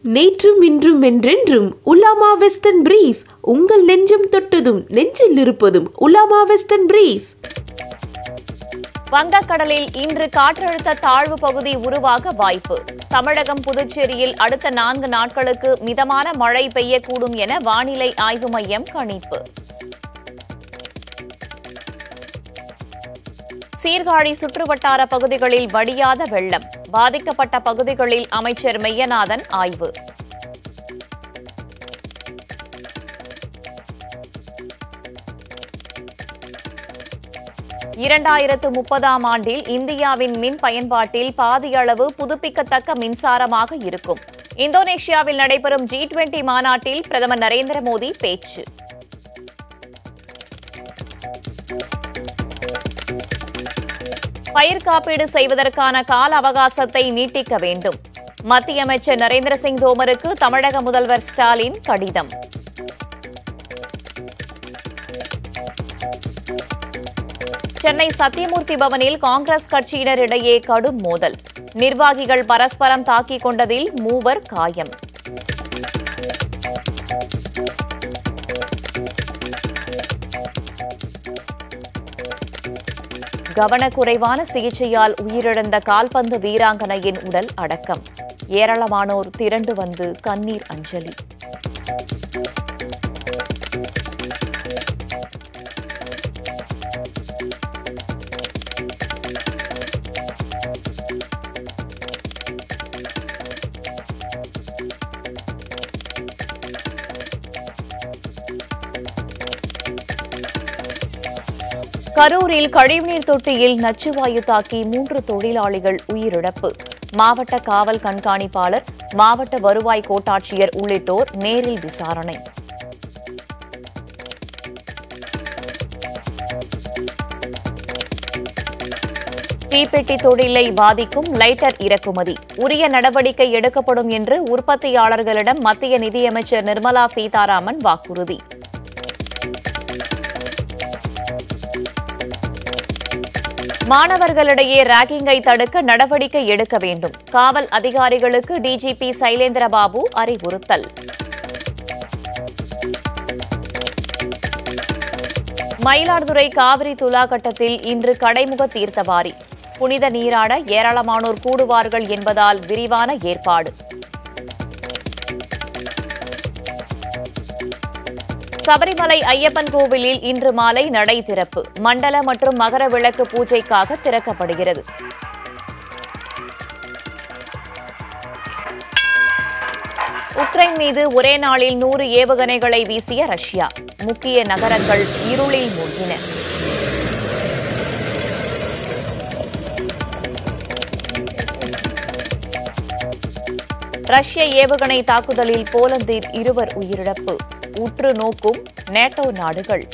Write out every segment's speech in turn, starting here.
நேற்றும் இன்றும் என்றென்றும் உலாமா வெஸ்டர்ன் பிரீஃப் உங்கள் நெஞ்சம் தொட்டதும் நெஞ்சில் இருப்பதும் உலாமா வெஸ்டர்ன் பிரீஃப் வங்கக்கடலில் இன்று காற்றழுத்த தாழ்வு பகுதி உருவாக வாய்ப்பு தமிழகம் புதுச்சேரியில் அடுத்த நான்கு நாட்களுக்கு மிதமான மழை பெய்யக்கூடும் என வானிலை ஆய்வு மையம் கணிப்பு சீர்காழி சுற்றுவட்டார பகுதிகளில் வடியாத வெள்ளம் பாதிக்கப்பட்ட பகுதிகளில் அமைச்சர் மெய்யநாதன் ஆய்வு இரண்டாயிரத்து முப்பதாம் ஆண்டில் இந்தியாவின் மின் பயன்பாட்டில் பாதியளவு புதுப்பிக்கத்தக்க மின்சாரமாக இருக்கும் இந்தோனேஷியாவில் நடைபெறும் ஜி டுவெண்டி மாநாட்டில் பிரதமர் நரேந்திர மோடி பேச்சு பயிர் காப்பீடு செய்வதற்கான கால அவகாசத்தை நீட்டிக்க வேண்டும் மத்திய அமைச்சர் நரேந்திர சிங் தோமருக்கு தமிழக முதல்வர் ஸ்டாலின் கடிதம் சென்னை சத்தியமூர்த்தி பவனில் காங்கிரஸ் கட்சியினரிடையே கடும் மோதல் நிர்வாகிகள் பரஸ்பரம் தாக்கிக் கொண்டதில் மூவர் காயம் கவனக்குறைவான சிகிச்சையால் உயிரிழந்த கால்பந்து வீராங்கனையின் உடல் அடக்கம் ஏராளமானோர் திரண்டு வந்து கண்ணீர் அஞ்சலி கரூரில் கழிவுநீர் தொட்டியில் நச்சுவாயு தாக்கி மூன்று தொழிலாளிகள் உயிரிழப்பு மாவட்ட காவல் கண்காணிப்பாளர் மாவட்ட வருவாய் கோட்டாட்சியர் உள்ளிட்டோர் நேரில் விசாரணை தீப்பெட்டி தொழிலை பாதிக்கும் லைட்டர் இறக்குமதி உரிய நடவடிக்கை எடுக்கப்படும் என்று உற்பத்தியாளர்களிடம் மத்திய நிதியமைச்சர் நிர்மலா சீதாராமன் வாக்குறுதி மாணவர்களிடையே ராகிங்கை தடுக்க நடவடிக்கை எடுக்க வேண்டும் காவல் அதிகாரிகளுக்கு டிஜிபி சைலேந்திரபாபு அறிவுறுத்தல் மயிலாடுதுறை காவிரி துலாக்கட்டத்தில் இன்று கடைமுக தீர்த்தவாரி புனித நீராட ஏராளமானோர் கூடுவார்கள் என்பதால் விரிவான ஏற்பாடு சபரிமலை ஐயப்பன் கோவிலில் இன்று மாலை நடை திறப்பு மண்டல மற்றும் மகர விளக்கு பூஜைக்காக திறக்கப்படுகிறது உக்ரைன் மீது ஒரே நாளில் நூறு ஏவுகணைகளை வீசிய ரஷ்யா முக்கிய நகரங்கள் இருளில் மூழ்கின ரஷ்ய ஏவுகணை தாக்குதலில் போலந்தில் இருவர் உயிரிழப்பு உற்று நோக்கும் நேட்டோ நாடுகள்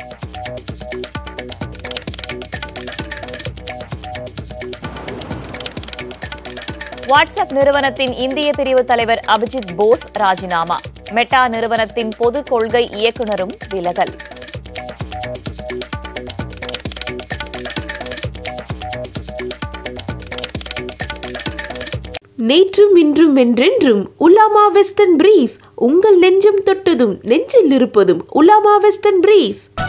வாட்ஸ்அப் நிறுவனத்தின் இந்திய பிரிவு தலைவர் அபிஜித் போஸ் ராஜினாமா மெட்டா நிறுவனத்தின் பொது கொள்கை இயக்குநரும் விலகல் நேற்றும் இன்றும் என்றென்றும் உலாமா வெஸ்டர்ன் பிரீஃப் உங்கள் நெஞ்சம் தொட்டதும் நெஞ்சில் இருப்பதும் உலாமா வெஸ்டர்ன் பிரீஃப்